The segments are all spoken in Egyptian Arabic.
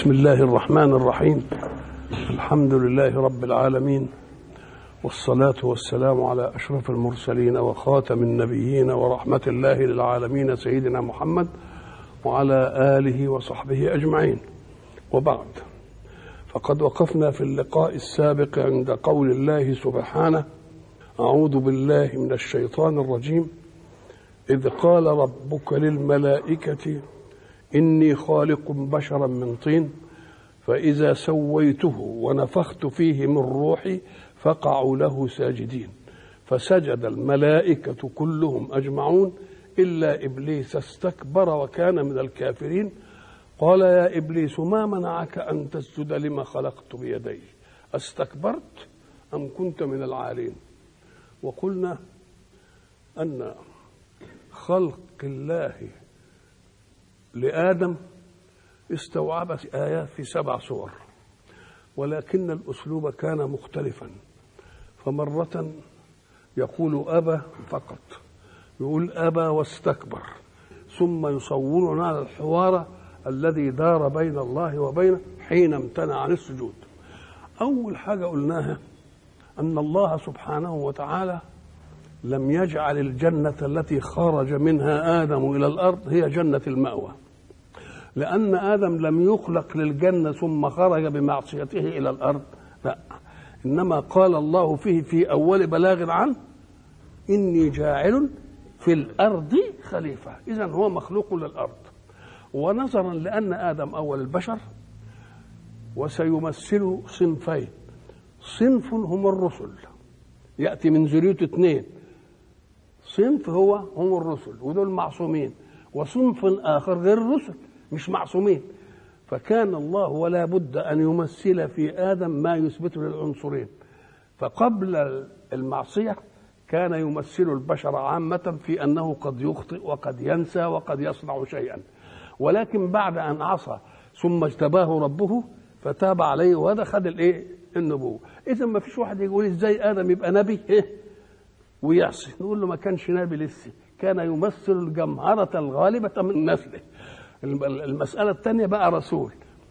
بسم الله الرحمن الرحيم الحمد لله رب العالمين والصلاة والسلام على أشرف المرسلين وخاتم النبيين ورحمة الله للعالمين سيدنا محمد وعلى آله وصحبه أجمعين وبعد فقد وقفنا في اللقاء السابق عند قول الله سبحانه أعوذ بالله من الشيطان الرجيم إذ قال ربك للملائكة إني خالق بشرا من طين فإذا سويته ونفخت فيه من روحي فقعوا له ساجدين فسجد الملائكة كلهم أجمعون إلا إبليس استكبر وكان من الكافرين قال يا إبليس ما منعك أن تسجد لما خلقت بيدي استكبرت أم كنت من العالين وقلنا أن خلق الله لآدم استوعبت آيات في سبع صور ولكن الأسلوب كان مختلفا فمرة يقول أبى فقط يقول أبى واستكبر ثم يصورنا على الحوار الذي دار بين الله وبينه حين امتنع عن السجود أول حاجة قلناها أن الله سبحانه وتعالى لم يجعل الجنة التي خرج منها آدم إلى الأرض هي جنة المأوى لأن آدم لم يخلق للجنة ثم خرج بمعصيته إلى الأرض لا إنما قال الله فيه في أول بلاغ عنه إني جاعل في الأرض خليفة إذا هو مخلوق للأرض ونظرا لأن آدم أول البشر وسيمثل صنفين صنف هم الرسل يأتي من ذريته اثنين صنف هو هم الرسل ودول معصومين وصنف آخر غير الرسل مش معصومين فكان الله ولا بد أن يمثل في آدم ما يثبت للعنصرين فقبل المعصية كان يمثل البشر عامة في أنه قد يخطئ وقد ينسى وقد يصنع شيئا ولكن بعد أن عصى ثم اجتباه ربه فتاب عليه وهذا خد الايه النبوه اذا ما فيش واحد يقول ازاي ادم يبقى نبي إيه؟ ويعصي نقول له ما كانش نبي لسه كان يمثل الجمهرة الغالبة من نسله المسألة الثانية بقى رسول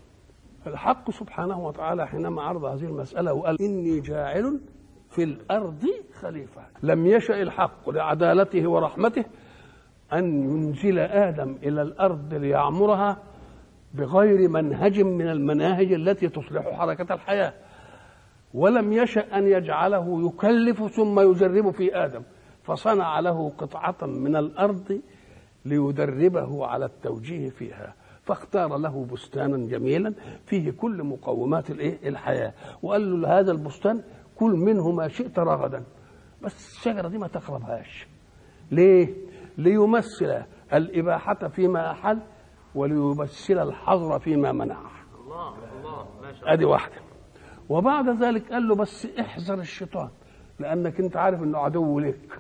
الحق سبحانه وتعالى حينما عرض هذه المسألة وقال إني جاعل في الأرض خليفة لم يشأ الحق لعدالته ورحمته أن ينزل آدم إلى الأرض ليعمرها بغير منهج من المناهج التي تصلح حركة الحياة ولم يشأ أن يجعله يكلف ثم يجرب في آدم فصنع له قطعة من الأرض ليدربه على التوجيه فيها فاختار له بستانا جميلا فيه كل مقومات الايه الحياه وقال له هذا البستان كل منه ما شئت رغدا بس الشجره دي ما تقربهاش ليه ليمثل الاباحه فيما احل وليمثل الحظر فيما منع الله الله ما شاء ادي واحده وبعد ذلك قال له بس احذر الشيطان لانك انت عارف انه عدو لك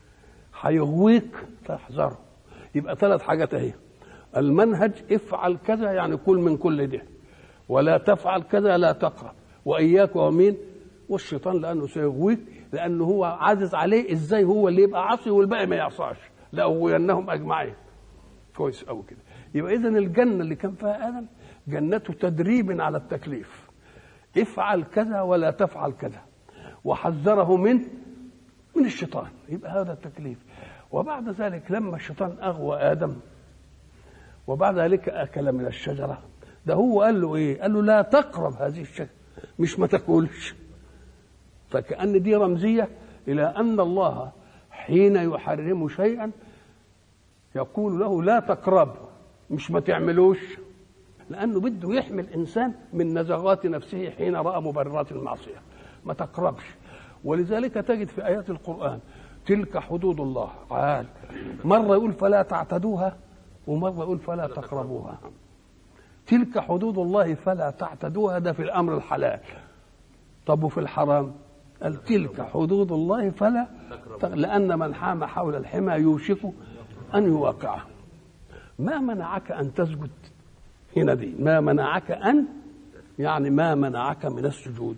هيغويك فاحذره يبقى ثلاث حاجات اهي المنهج افعل كذا يعني كل من كل ده ولا تفعل كذا لا تقرب واياك ومين والشيطان لانه سيغويك لانه هو عاجز عليه ازاي هو اللي يبقى عاصي والباقي ما يعصاش لاغوينهم اجمعين كويس قوي كده يبقى اذا الجنه اللي كان فيها ادم جنه تدريب على التكليف افعل كذا ولا تفعل كذا وحذره من من الشيطان يبقى هذا التكليف وبعد ذلك لما الشيطان اغوى ادم وبعد ذلك اكل من الشجره ده هو قال له ايه؟ قال له لا تقرب هذه الشجره مش ما تاكلش فكأن دي رمزيه الى ان الله حين يحرم شيئا يقول له لا تقربه مش ما تعملوش لانه بده يحمي الانسان من نزغات نفسه حين راى مبررات المعصيه ما تقربش ولذلك تجد في ايات القران تلك حدود الله عال مرة يقول فلا تعتدوها ومرة يقول فلا تقربوها تلك حدود الله فلا تعتدوها ده في الأمر الحلال طب وفي الحرام قال تلك حدود الله فلا لأن من حام حول الحمى يوشك أن يواقعه ما منعك أن تسجد هنا دي ما منعك أن يعني ما منعك من السجود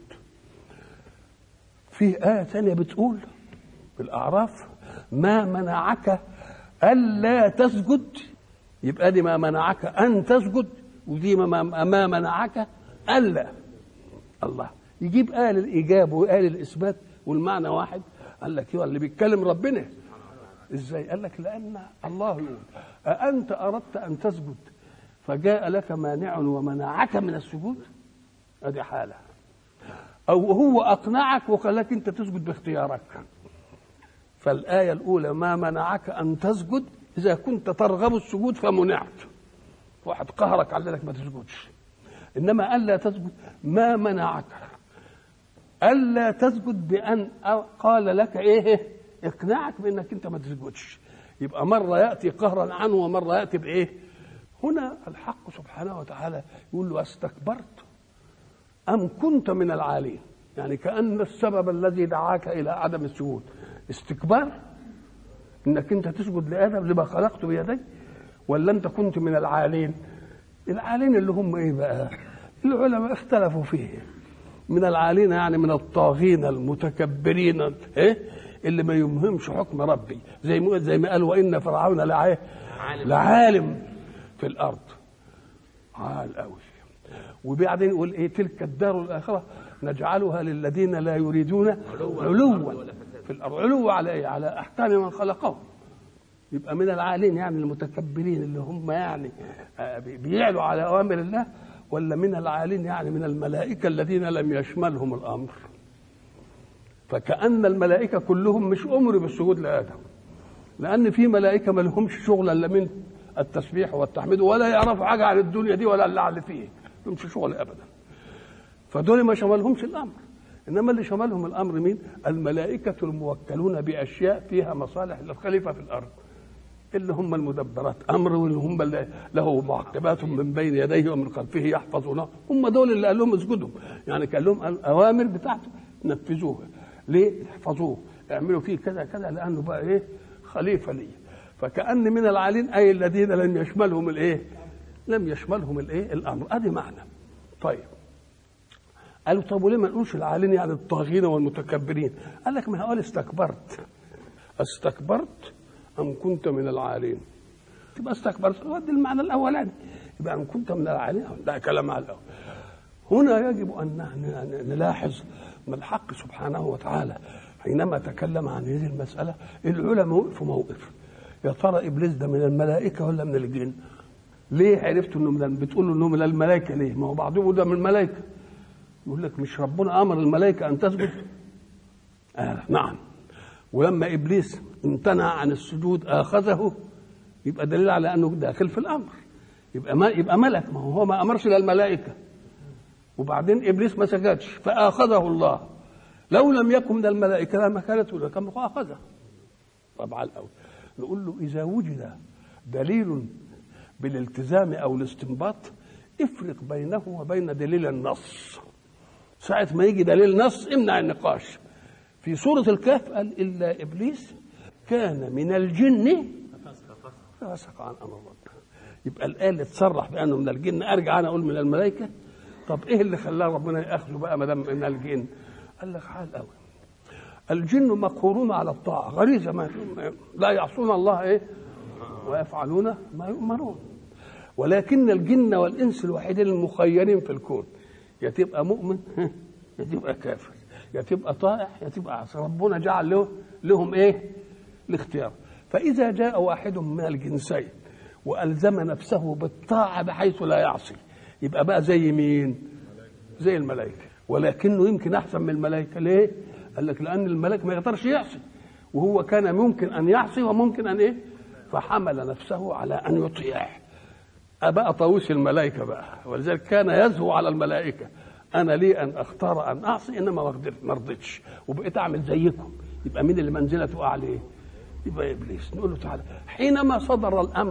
في آية ثانية بتقول في الأعراف ما منعك ألا تسجد يبقى دي ما منعك أن تسجد ودي ما, ما منعك الا الله يجيب آل الإيجاب وآل الإثبات والمعنى واحد قال لك اللي بيتكلم ربنا ازاي قال لك لأن الله يقول أأنت أردت أن تسجد فجاء لك مانع ومنعك من السجود ادي حالة أو هو أقنعك وخلاك أنت تسجد باختيارك فالآية الأولى ما منعك أن تسجد إذا كنت ترغب السجود فمنعت واحد قهرك على انك ما تسجدش انما الا تسجد ما منعك الا تسجد بان قال لك ايه اقنعك بانك انت ما تسجدش يبقى مره ياتي قهرا عنه ومره ياتي بايه هنا الحق سبحانه وتعالى يقول له استكبرت ام كنت من العالين يعني كان السبب الذي دعاك الى عدم السجود استكبار انك انت تسجد لادم لما خلقت بيدي ولا انت كنت من العالين العالين اللي هم ايه بقى العلماء اختلفوا فيه من العالين يعني من الطاغين المتكبرين ايه اللي ما يمهمش حكم ربي زي ما زي ما قال وان فرعون لعايه لعالم في الارض عال قوي وبعدين يقول ايه تلك الدار الاخره نجعلها للذين لا يريدون علوا في الارض علو على ايه على احكام من خلقهم يبقى من العالين يعني المتكبرين اللي هم يعني بيعلوا على اوامر الله ولا من العالين يعني من الملائكه الذين لم يشملهم الامر فكأن الملائكة كلهم مش أمروا بالسجود لآدم لأن في ملائكة ما لهمش شغل إلا من التسبيح والتحميد ولا يعرفوا حاجة عن الدنيا دي ولا اللي اللي فيه لهمش شغل أبدا فدول ما شملهمش الأمر إنما اللي شملهم الأمر مين الملائكة الموكلون بأشياء فيها مصالح للخليفة في الأرض اللي هم المدبرات امر واللي هم اللي له معقبات من بين يديه ومن خلفه يحفظونه هم دول اللي قال لهم اسجدوا يعني قال لهم الاوامر بتاعته نفذوها ليه احفظوه اعملوا فيه كذا كذا لانه بقى ايه خليفه لي فكان من العالين اي الذين لم يشملهم الايه لم يشملهم الايه الامر ادي معنى طيب قالوا طب وليه ما نقولش العالين يعني الطاغين والمتكبرين قال لك ما هقول استكبرت استكبرت أم كنت من العالين تبقى استكبرت ودي المعنى الأولاني يبقى أم كنت من العالين ده كلام على الأول هنا يجب أن نلاحظ أن الحق سبحانه وتعالى حينما تكلم عن هذه المسألة العلماء وقفوا موقف يا ترى إبليس ده من الملائكة ولا من الجن؟ ليه عرفتوا انه من بتقولوا انه من الملائكه ليه؟ ما هو بعضهم ده من الملائكه. يقول لك مش ربنا امر الملائكه ان تسجد؟ آه نعم. ولما ابليس امتنع عن السجود اخذه يبقى دليل على انه داخل في الامر يبقى ما يبقى ملك ما هو ما امرش للملائكه وبعدين ابليس ما سجدش فاخذه الله لو لم يكن من الملائكه لما كانت كان اخذه طبعا الاول نقول له اذا وجد دليل بالالتزام او الاستنباط افرق بينه وبين دليل النص ساعة ما يجي دليل نص امنع النقاش في سورة الكهف قال إلا إبليس كان من الجن ففسق عن أمر ربه يبقى الآية اللي تصرح بأنه من الجن أرجع أنا أقول من الملائكة طب إيه اللي خلاه ربنا يأخذه بقى ما دام من الجن قال لك حال قوي الجن مقهورون على الطاعة غريزة ما لا يعصون الله إيه ويفعلون ما يؤمرون ولكن الجن والإنس الوحيدين المخيرين في الكون يا تبقى مؤمن يا تبقى كافر يا تبقى طائع يا تبقى عصي ربنا جعل له لهم ايه الاختيار فاذا جاء واحد من الجنسين والزم نفسه بالطاعه بحيث لا يعصي يبقى بقى زي مين زي الملائكه ولكنه يمكن احسن من الملائكه ليه قال لك لان الملك ما يقدرش يعصي وهو كان ممكن ان يعصي وممكن ان ايه فحمل نفسه على ان يطيع أبقى طاووس الملائكة بقى ولذلك كان يزهو على الملائكة أنا لي أن أختار أن أعصي إنما ما رضيتش وبقيت أعمل زيكم يبقى مين اللي منزلته أعلى يبقى إبليس نقول له تعالى حينما صدر الأمر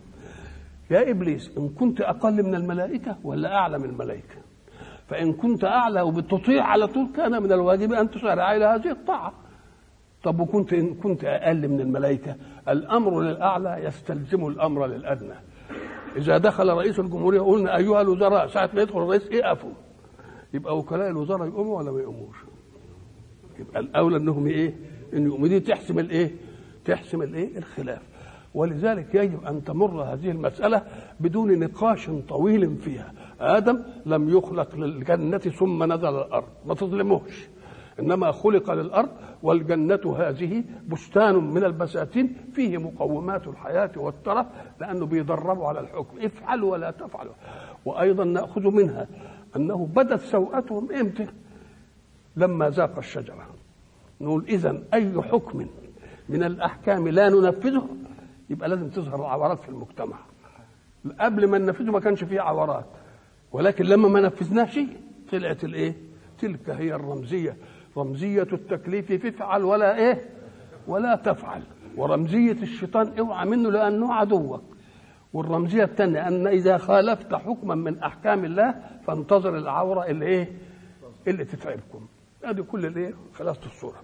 يا إبليس إن كنت أقل من الملائكة ولا أعلى من الملائكة فإن كنت أعلى وبتطيع على طول كان من الواجب أن تسارع إلى هذه الطاعة طب وكنت إن كنت أقل من الملائكة الأمر للأعلى يستلزم الأمر للأدنى إذا دخل رئيس الجمهورية قلنا أيها الوزراء ساعة ما يدخل الرئيس اقفوا يبقى وكلاء الوزراء يقوموا ولا ما يقوموش؟ يبقى الأولى إنهم إيه؟ إن يقوموا دي تحسم الإيه؟ تحسم الإيه؟ الخلاف ولذلك يجب ان تمر هذه المساله بدون نقاش طويل فيها ادم لم يخلق للجنه ثم نزل الارض ما تظلموش انما خلق للارض والجنه هذه بستان من البساتين فيه مقومات الحياه والترف لانه بيدربوا على الحكم افعل ولا تفعل وايضا ناخذ منها انه بدت سوءتهم امتى لما ذاق الشجره نقول اذا اي حكم من الاحكام لا ننفذه يبقى لازم تظهر العورات في المجتمع قبل ما ننفذه ما كانش فيه عورات ولكن لما ما نفذناش طلعت الايه تلك هي الرمزيه رمزيه التكليف فافعل ولا ايه ولا تفعل ورمزيه الشيطان اوعى منه لانه عدوك والرمزيه الثانيه ان اذا خالفت حكما من احكام الله فانتظر العوره اللي ايه اللي تتعبكم ادي كل الايه خلاصه الصوره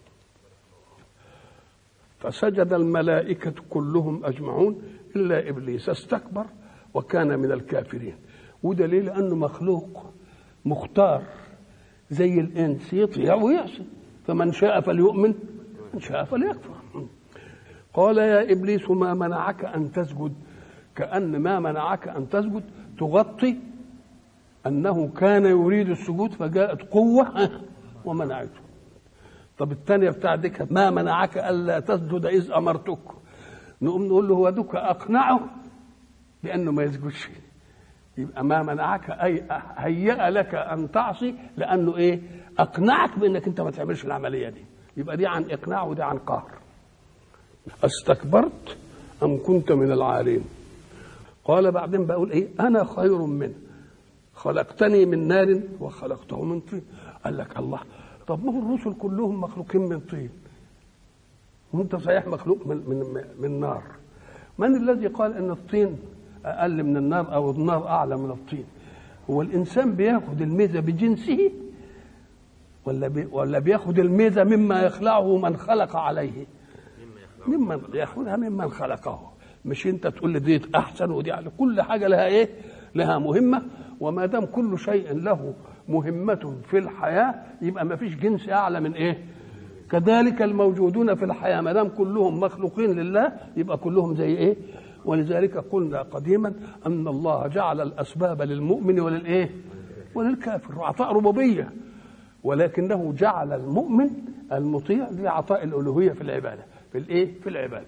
فسجد الملائكة كلهم أجمعون إلا إبليس استكبر وكان من الكافرين ودليل لأنه مخلوق مختار زي الإنس يطيع ويعصي فمن شاء فليؤمن من شاء فليكفر قال يا إبليس ما منعك أن تسجد كأن ما منعك أن تسجد تغطي أنه كان يريد السجود فجاءت قوة ومنعته طب الثانية بتاع ديك ما منعك ألا تسجد إذ أمرتك نقوم نقول له هو دوك أقنعه بأنه ما يسجدش يبقى ما منعك أي هيأ لك أن تعصي لأنه إيه أقنعك بأنك أنت ما تعملش العملية دي يبقى دي عن إقناع ودي عن قهر استكبرت أم كنت من العالين قال بعدين بقول إيه أنا خير منه خلقتني من نار وخلقته من طين قال لك الله طب ما هو الرسل كلهم مخلوقين من طين وانت صحيح مخلوق من من من نار من الذي قال ان الطين اقل من النار او النار اعلى من الطين هو الانسان بياخد الميزه بجنسه ولا بي ولا بياخد الميزه مما يخلعه من خلق عليه ممن ياخذها ممن خلقه مش انت تقول لي دي احسن ودي اعلى كل حاجه لها ايه لها مهمه وما دام كل شيء له مهمة في الحياة يبقى ما فيش جنس أعلى من إيه؟ كذلك الموجودون في الحياة ما دام كلهم مخلوقين لله يبقى كلهم زي إيه؟ ولذلك قلنا قديما أن الله جعل الأسباب للمؤمن وللإيه؟ وللكافر عطاء ربوبية ولكنه جعل المؤمن المطيع لعطاء الألوهية في العبادة في الإيه؟ في العبادة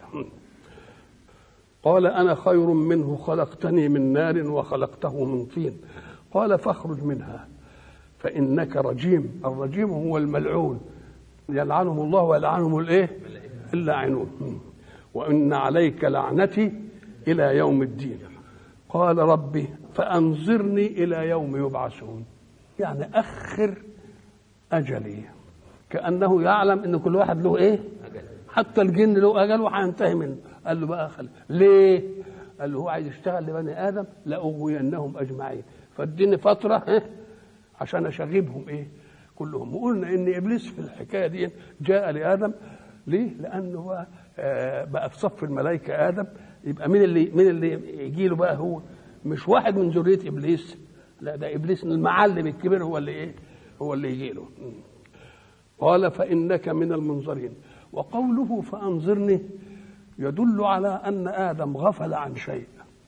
قال أنا خير منه خلقتني من نار وخلقته من طين قال فاخرج منها فإنك رجيم الرجيم هو الملعون يلعنهم الله ويلعنهم الايه اللاعنون وإن عليك لعنتي إلى يوم الدين قال ربي فأنظرني إلى يوم يبعثون يعني أخر أجلي كأنه يعلم أن كل واحد له إيه حتى الجن له أجل وهينتهي منه قال له بقى خلي ليه قال له هو عايز يشتغل لبني آدم لأغوينهم أجمعين فاديني فترة إيه؟ عشان أشغبهم إيه كلهم وقلنا إن إبليس في الحكاية دي جاء لآدم ليه؟ لأنه بقى, آه بقى في صف الملائكة آدم يبقى مين اللي مين اللي يجي له بقى هو مش واحد من ذرية إبليس لا ده إبليس المعلم الكبير هو اللي إيه؟ هو اللي يجي له قال فإنك من المنظرين وقوله فأنظرني يدل على أن آدم غفل عن شيء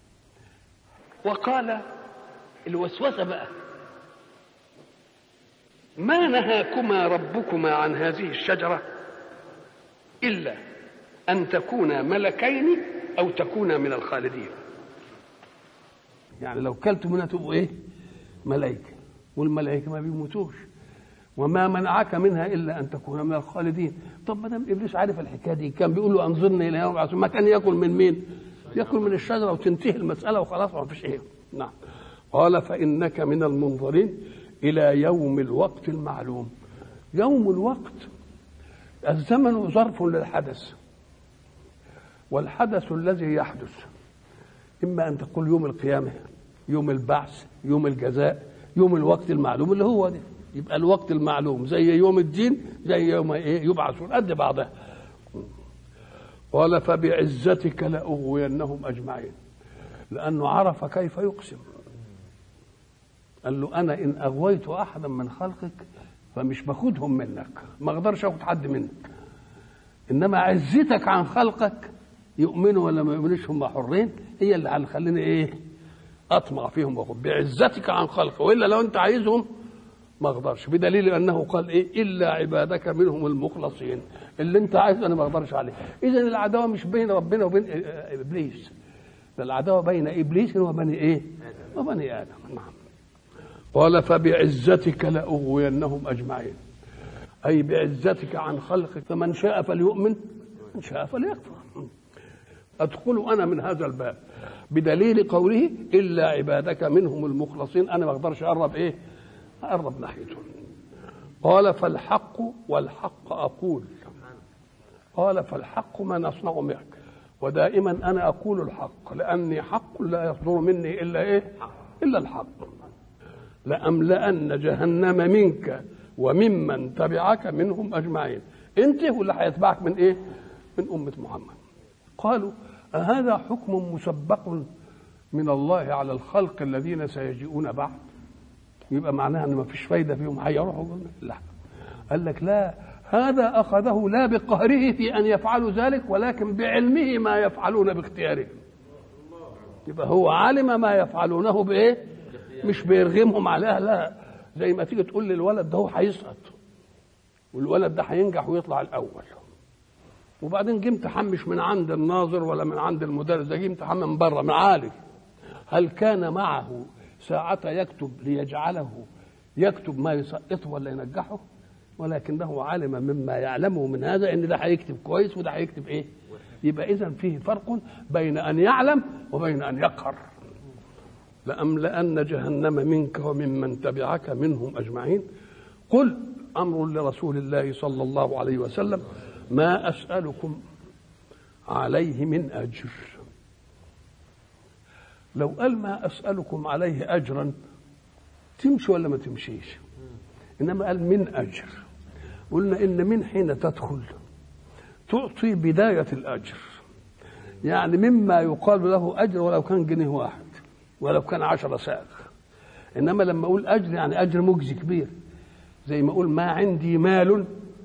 وقال الوسوسة بقى ما نهاكما ربكما عن هذه الشجرة إلا أن تكونا ملكين أو تكونا من الخالدين يعني لو كلت منها تبقوا إيه ملائكة والملائكة ما بيموتوش وما منعك منها الا ان تكون من الخالدين طب ما دام ابليس عارف الحكايه دي كان بيقول له انظرني الى يوم العصر ما كان ياكل من مين ياكل من الشجره وتنتهي المساله وخلاص ما فيش ايه نعم قال فانك من المنظرين الى يوم الوقت المعلوم يوم الوقت الزمن ظرف للحدث والحدث الذي يحدث اما ان تقول يوم القيامه يوم البعث يوم الجزاء يوم الوقت المعلوم اللي هو ده يبقى الوقت المعلوم زي يوم الدين زي يوم ايه يبعثون قد بعضها قال فبعزتك لأغوينهم أجمعين لأنه عرف كيف يقسم قال له أنا إن أغويت أحدا من خلقك فمش باخدهم منك ما أقدرش أخد حد منك إنما عزتك عن خلقك يؤمنوا ولا ما يؤمنوش هم حرين هي اللي هتخليني ايه اطمع فيهم واخد بعزتك عن خلقه والا لو انت عايزهم ما اقدرش بدليل انه قال ايه الا عبادك منهم المخلصين اللي انت عايزه انا ما اقدرش عليه اذا العداوه مش بين ربنا وبين ابليس ده العداوه بين ابليس وبني ايه وبني ادم نعم قال فبعزتك لاغوينهم اجمعين اي بعزتك عن خلقك فمن شاء فليؤمن من شاء فليكفر ادخل انا من هذا الباب بدليل قوله الا عبادك منهم المخلصين انا ما اقدرش اقرب ايه اقرب ناحيتهم قال فالحق والحق اقول قال فالحق ما نصنع معك ودائما انا اقول الحق لاني حق لا يصدر مني الا ايه الا الحق لاملان جهنم منك وممن تبعك منهم اجمعين انت واللي هيتبعك من ايه من امه محمد قالوا أهذا حكم مسبق من الله على الخلق الذين سيجيئون بعد يبقى معناها ان ما فيش فايده فيهم هيروحوا لا قال لك لا هذا اخذه لا بقهره في ان يفعلوا ذلك ولكن بعلمه ما يفعلون باختيارهم يبقى هو علم ما يفعلونه بايه مش بيرغمهم عليها لا زي ما تيجي تقول للولد ده هو هيسقط والولد ده هينجح ويطلع الاول وبعدين جه امتحان مش من عند الناظر ولا من عند المدرس ده جه امتحان من بره من عالم هل كان معه ساعة يكتب ليجعله يكتب ما يسقطه ولا ينجحه ولكنه علم مما يعلمه من هذا ان ده هيكتب كويس وده هيكتب ايه يبقى اذا فيه فرق بين ان يعلم وبين ان يقهر لأملأن جهنم منك وممن تبعك منهم أجمعين قل أمر لرسول الله صلى الله عليه وسلم ما أسألكم عليه من أجر لو قال ما أسألكم عليه أجرا تمشي ولا ما تمشيش إنما قال من أجر قلنا إن من حين تدخل تعطي بداية الأجر يعني مما يقال له أجر ولو كان جنيه واحد ولو كان عشرة ساغ إنما لما أقول أجر يعني أجر مجزي كبير زي ما أقول ما عندي مال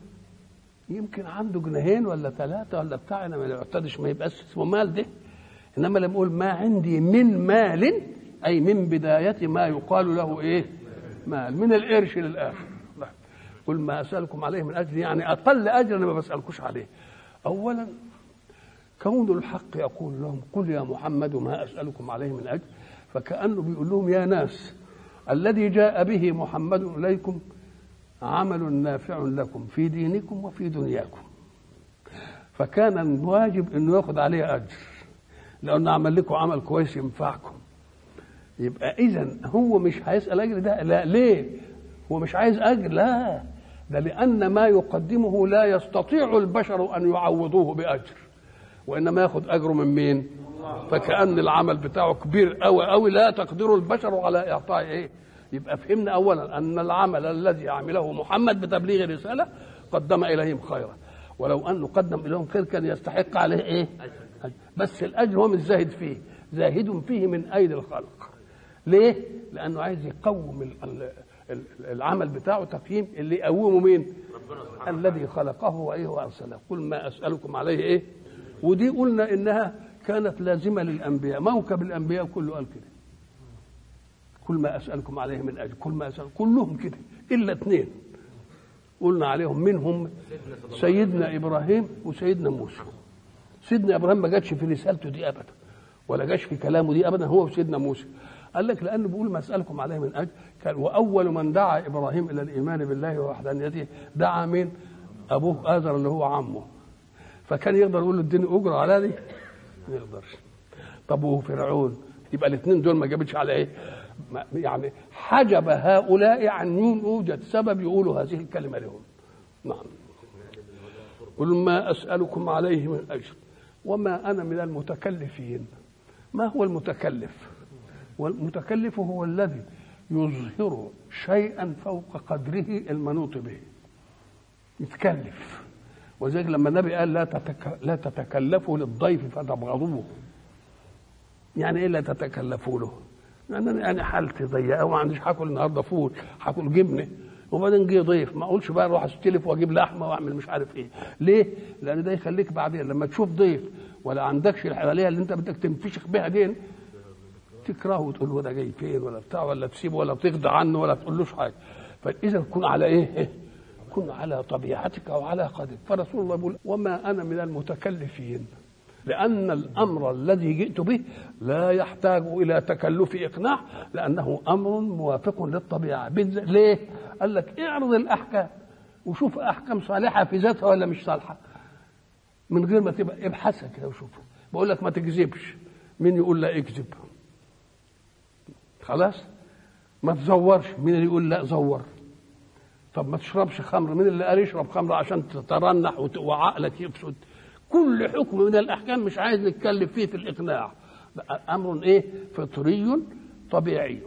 يمكن عنده جنيهين ولا ثلاثة ولا بتاع أنا ما يعتدش ما يبقاش اسمه مال ده إنما لما أقول ما عندي من مال أي من بداية ما يقال له إيه مال من القرش للآخر قل ما أسألكم عليه من أجر يعني أقل أجر أنا ما بسألكوش عليه أولا كون الحق يقول لهم قل يا محمد ما أسألكم عليه من أجر فكأنه بيقول لهم يا ناس الذي جاء به محمد إليكم عمل نافع لكم في دينكم وفي دنياكم فكان الواجب انه ياخذ عليه اجر لانه عمل لكم عمل كويس ينفعكم يبقى اذا هو مش هيسال اجر ده لا ليه هو مش عايز اجر لا ده لان ما يقدمه لا يستطيع البشر ان يعوضوه باجر وانما ياخذ اجره من مين فكان العمل بتاعه كبير قوي قوي لا تقدر البشر على اعطاء ايه يبقى فهمنا اولا ان العمل الذي عمله محمد بتبليغ الرساله قدم اليهم خيرا ولو انه قدم اليهم خير كان يستحق عليه ايه بس الاجر هو مش زاهد فيه زاهد فيه من ايدي الخلق ليه لانه عايز يقوم العمل بتاعه تفهيم اللي يقومه مين الذي خلقه وايه وارسله قل ما اسالكم عليه ايه ودي قلنا انها كانت لازمه للانبياء موكب الانبياء كله قال كده كل ما اسالكم عليه من اجر كل ما اسال كلهم كده الا اثنين قلنا عليهم منهم سيدنا ابراهيم وسيدنا موسى سيدنا ابراهيم ما جاتش في رسالته دي ابدا ولا جاش في كلامه دي ابدا هو وسيدنا موسى قال لك لانه بيقول ما اسالكم عليه من اجر كان واول من دعا ابراهيم الى الايمان بالله ووحدانيته دعا مين ابوه ازر اللي هو عمه فكان يقدر يقول له اديني اجره على دي ما يقدرش طب وفرعون يبقى الاثنين دول ما جابتش على ايه يعني حجب هؤلاء عن يوجد سبب يقولوا هذه الكلمة لهم نعم قل ما أسألكم عليه من أجر وما أنا من المتكلفين ما هو المتكلف والمتكلف هو الذي يظهر شيئا فوق قدره المنوط به يتكلف وذلك لما النبي قال لا تتك... لا تتكلفوا للضيف فتبغضوه يعني ايه لا تتكلفوا له؟ يعني يعني حالتي ضيقه وما عنديش هاكل النهارده فول هاكل جبنه وبعدين جه ضيف ما اقولش بقى اروح استلف واجيب لحمه واعمل مش عارف ايه ليه؟ لان ده يخليك بعدين لما تشوف ضيف ولا عندكش الحلاليه اللي انت بدك تنفشخ بها دين تكرهه وتقول له ده جاي فين ولا بتاع ولا تسيبه ولا تغضى عنه ولا تقولوش حاجه فاذا كن على ايه؟ كن على طبيعتك او على قدرك فرسول الله يقول وما انا من المتكلفين لأن الأمر الذي جئت به لا يحتاج إلى تكلف إقناع لأنه أمر موافق للطبيعة بال- ليه؟ قال لك اعرض الأحكام وشوف أحكام صالحة في ذاتها ولا مش صالحة من غير ما تبقى ابحثها كده وشوفها بقول لك ما تكذبش مين يقول لا اكذب خلاص ما تزورش مين اللي يقول لا زور طب ما تشربش خمر مين اللي قال يشرب خمر عشان تترنح وت- وعقلك يفسد كل حكم من الاحكام مش عايز نتكلم فيه في الاقناع بقى امر ايه فطري طبيعي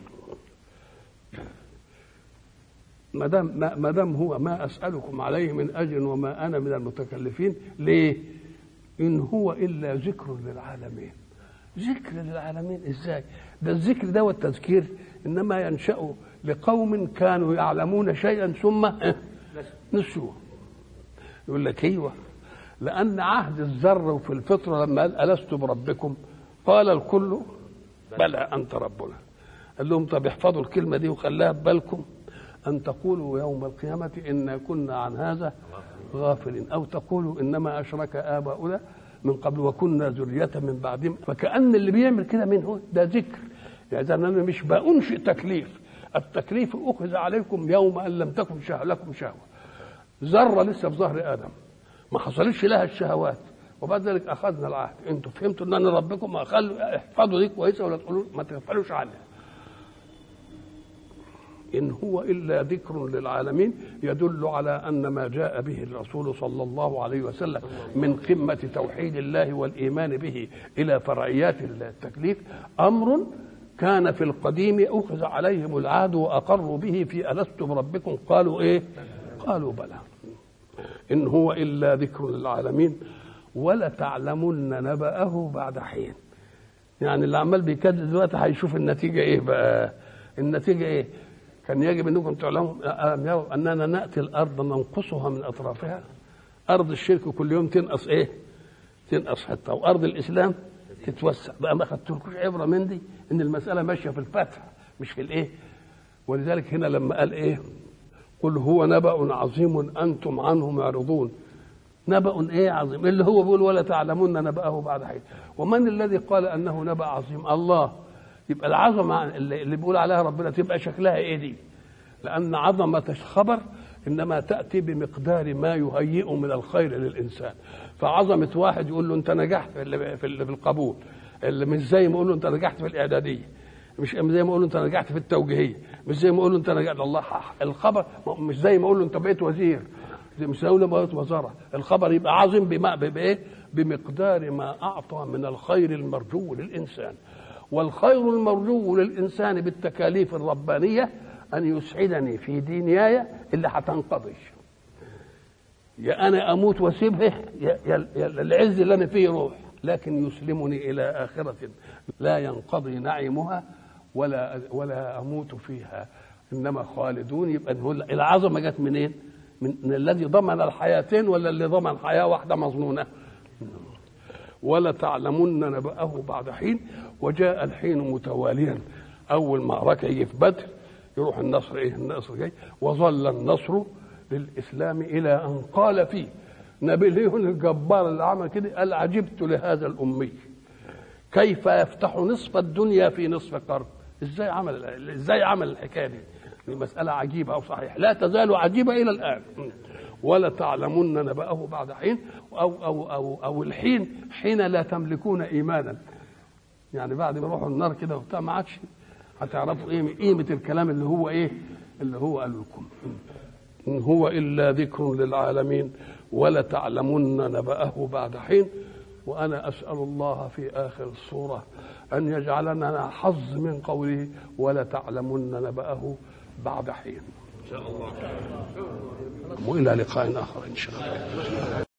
ما دام ما ما دام هو ما اسالكم عليه من اجر وما انا من المتكلفين ليه؟ ان هو الا ذكر للعالمين ذكر للعالمين ازاي؟ ده الذكر ده والتذكير انما ينشا لقوم كانوا يعلمون شيئا ثم نسوه يقول لك ايوه لان عهد الذر في الفطره لما قال الست بربكم قال الكل بلى انت ربنا قال لهم طب احفظوا الكلمه دي وخليها في بالكم ان تقولوا يوم القيامه انا كنا عن هذا غافلين او تقولوا انما اشرك اباؤنا من قبل وكنا ذريه من بعدهم فكان اللي بيعمل كده من هو ده ذكر يعني انا مش بانشئ تكليف التكليف اخذ عليكم يوم ان لم تكن شه لكم شهوه ذره لسه في ظهر ادم ما حصلتش لها الشهوات وبعد ذلك اخذنا العهد انتوا فهمتوا ان انا ربكم اخلوا احفظوا دي كويسه ولا تقولوا ما تغفلوش عنها إن هو إلا ذكر للعالمين يدل على أن ما جاء به الرسول صلى الله عليه وسلم من قمة توحيد الله والإيمان به إلى فرعيات التكليف أمر كان في القديم أخذ عليهم العهد وأقروا به في ألست بربكم قالوا إيه قالوا بلى إن هو إلا ذكر للعالمين ولتعلمن نبأه بعد حين يعني اللي عمال بيكذب دلوقتي هيشوف النتيجة إيه بقى النتيجة إيه كان يجب انكم تعلموا ألم يروا اننا ناتي الارض ننقصها من اطرافها ارض الشرك كل يوم تنقص ايه؟ تنقص حتى وارض الاسلام تتوسع بقى ما خدتلكوش عبره من دي ان المساله ماشيه في الفتح مش في الايه؟ ولذلك هنا لما قال ايه؟ قل هو نبأ عظيم انتم عنه معرضون نبأ ايه عظيم اللي هو بيقول ولا تعلمون نبأه بعد حين ومن الذي قال انه نبأ عظيم الله يبقى العظمه اللي اللي بيقول عليها ربنا تبقى شكلها ايه دي لان عظمه الخبر انما تاتي بمقدار ما يهيئ من الخير للانسان فعظمه واحد يقول له انت نجحت في ال- في ال- في القبول اللي مش زي ما يقول له انت نجحت في الاعداديه مش زي ما يقول له انت نجحت في التوجيهيه مش زي ما يقول له انت نجحت الله الخبر مش زي ما يقول له انت بقيت وزير زي مش زي ما بقيت وزاره الخبر يبقى عظيم بما بايه بمقدار ما اعطى من الخير المرجو للانسان والخير المرجو للإنسان بالتكاليف الربانية أن يسعدني في دنياي اللي هتنقضي يا أنا أموت وأسيبه يا, يا, يا العز اللي أنا فيه يروح لكن يسلمني إلى آخرة لا ينقضي نعيمها ولا ولا أموت فيها إنما خالدون يبقى نقول العظمة جت منين؟ من, من الذي ضمن الحياتين ولا اللي ضمن حياة واحدة مظنونة؟ ولا تعلمن نبأه بعد حين وجاء الحين متواليا أول معركة يجي في بدر يروح النصر إيه النصر جاي وظل النصر للإسلام إلى أن قال فيه نابليون الجبار اللي عمل كده قال عجبت لهذا الأمي كيف يفتح نصف الدنيا في نصف قرن ازاي عمل ازاي عمل الحكايه دي المساله عجيبه او صحيح لا تزال عجيبه الى الان ولا تعلمن نبأه بعد حين أو, أو, أو, أو الحين حين لا تملكون إيمانا يعني بعد ما يروحوا النار كده وبتاع ما عادش هتعرفوا ايه قيمة الكلام اللي هو ايه اللي هو قال لكم إن هو إلا ذكر للعالمين ولا تعلمن نبأه بعد حين وأنا أسأل الله في آخر السورة أن يجعلنا حظ من قوله ولا تعلمن نبأه بعد حين ان شاء الله وإلى لقاء آخر إن شاء الله